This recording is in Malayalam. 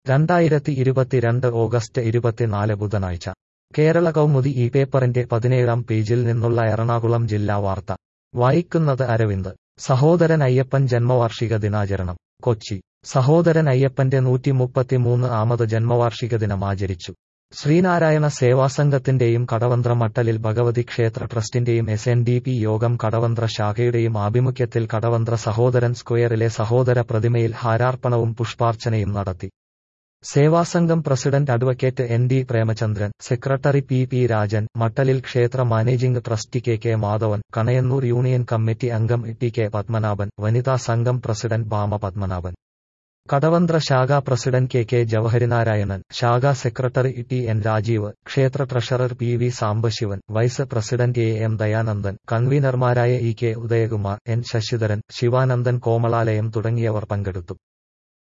രണ്ടായിരത്തി ഇരുപത്തിരണ്ട് ഓഗസ്റ്റ് ഇരുപത്തിനാല് ബുധനാഴ്ച കേരള കൗമുദി ഈ പേപ്പറിന്റെ പതിനേഴാം പേജിൽ നിന്നുള്ള എറണാകുളം ജില്ലാ വാർത്ത വായിക്കുന്നത് അരവിന്ദ് സഹോദരൻ അയ്യപ്പൻ ജന്മവാർഷിക ദിനാചരണം കൊച്ചി സഹോദരൻ അയ്യപ്പന്റെ നൂറ്റിമുപ്പത്തിമൂന്ന് ആമത് ജന്മവാർഷിക ദിനം ആചരിച്ചു ശ്രീനാരായണ സേവാസംഘത്തിന്റെയും കടവന്ത്ര മട്ടലിൽ ഭഗവതി ക്ഷേത്ര ട്രസ്റ്റിന്റെയും എസ് എൻ ഡി പി യോഗം കടവന്ത്ര ശാഖയുടെയും ആഭിമുഖ്യത്തിൽ കടവന്ത്ര സഹോദരൻ സ്ക്വയറിലെ സഹോദര പ്രതിമയിൽ ഹാരാർപ്പണവും പുഷ്പാർച്ചനയും നടത്തി സേവാസംഘം president advocate N D Premachandran secretary P P Rajan മട്ടലിൽ ക്ഷേത്ര managing trustee K K Madhavan Kanayannur union committee അംഗം ടി കെ പത്മനാഭൻ വനിതാ സംഘം പ്രസിഡന്റ് ഭാമ പത്മനാഭൻ കടവന്ത്ര ശാഖാ പ്രസിഡന്റ് കെ കെ ജവഹരിനാരായണൻ ശാഖാ സെക്രട്ടറി ടി എൻ രാജീവ് ക്ഷേത്ര treasurer P V Sambasivan vice president A M Dayanandan കൺവീനർമാരായ E K Udayakumar N Sasidharan Sivanandan Komalalayam തുടങ്ങിയവർ പങ്കെടുത്തു